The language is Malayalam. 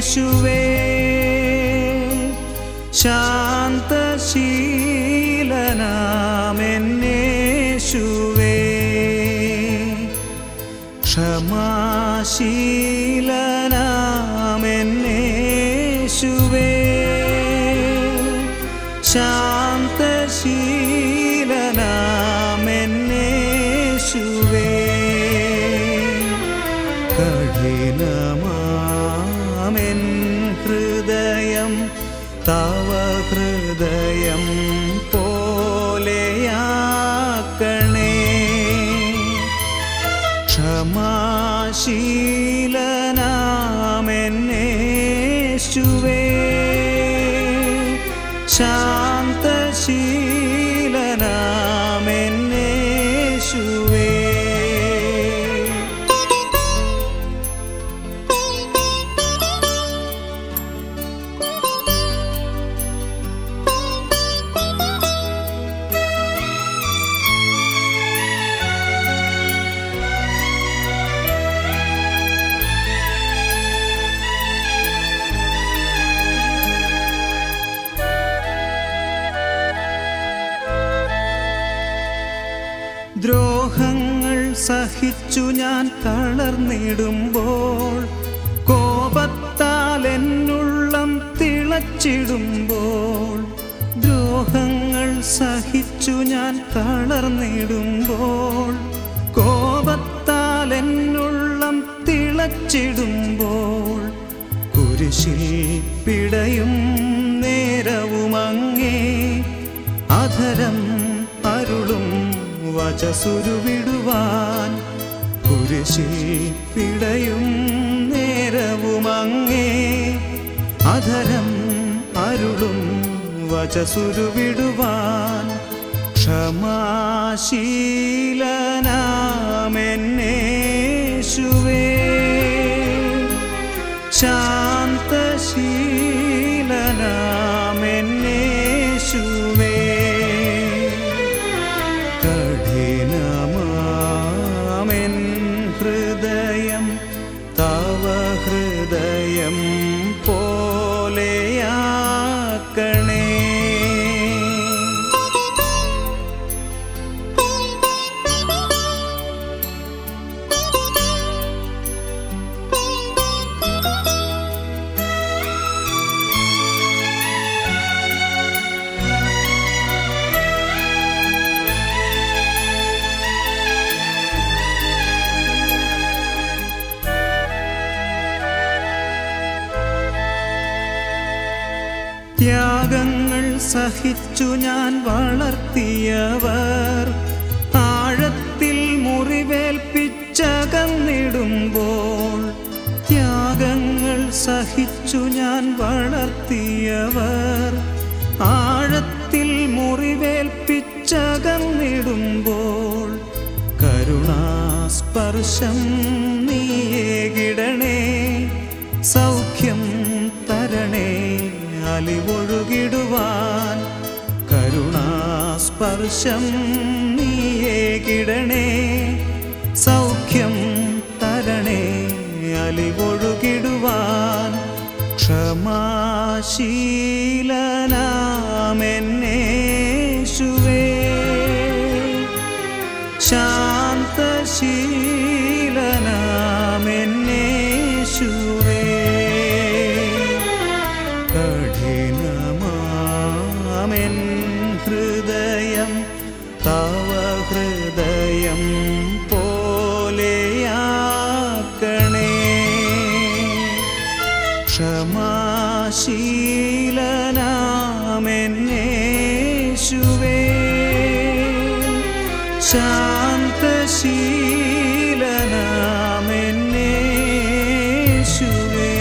ശാന്തശീലനാമെന്നേശുവേ ക്ഷമാശീലനാമെന്നേശുവേ ശാന്തശീലനാമെന്നേശുവേ കഠിനമാമെൻ ഹൃദയം തവ ഹൃദയം പോലെയാക്കണേ ക്ഷമാശീലനാമെന്നേശുവേ ശാന്തശീലനാമെന്നേശുവേ ദ്രോഹങ്ങൾ സഹിച്ചു ഞാൻ തളർന്നിടുമ്പോൾ കോപത്താൽ എന്നുള്ളം തിളച്ചിടുമ്പോൾ ദ്രോഹങ്ങൾ സഹിച്ചു ഞാൻ തളർന്നിടുമ്പോൾ കോപത്താൽ എന്നുള്ളം തിളച്ചിടുമ്പോൾ കുരിശിൽ പിടയും നേരവുമങ്ങേ അധരം അരുളും വചസുരുവിടുവാൻ കുരിശിൽ പിടയും നേരവുമങ്ങേ അധരം അരുളും വചസുരുവിടുവാൻ ക്ഷമാശീലനാമെന്നേശുവേ ശാന്തശീലനാമെന്നേശുവേ കഠിനമാമെൻ ഹൃദയം തവ ഹൃദയം പോലെയാക്കണേ ത്യാഗങ്ങൾ സഹിച്ചു ഞാൻ വളർത്തിയവർ ആഴത്തിൽ മുറിവേൽപ്പിച്ചകന്നിടുമ്പോൾ ത്യാഗങ്ങൾ സഹിച്ചു ഞാൻ വളർത്തിയവർ ആഴത്തിൽ മുറിവേൽപ്പിച്ചകന്നിടുമ്പോൾ കരുണാസ്പർശം നീയേകിടണേ സൗഖ്യം തരണേ അലിവൊഴുകിടുവാൻ കരുണാസ്പർശം നീയേകിടണേ സൗഖ്യം തരണേ അലിവൊഴുകിടുവാൻ ക്ഷമാശീലനാമെന്നേശുവേ ശാന്തശീലനാമെന്നേശുവേ കഠിനമാമെൻ ഹൃദയം തവ ഹൃദയം പോലെയാക്കണേ ക്ഷമാശീലനാമെന്നേശുവേ ശാന്തശീലനാമെന്നേശുവേ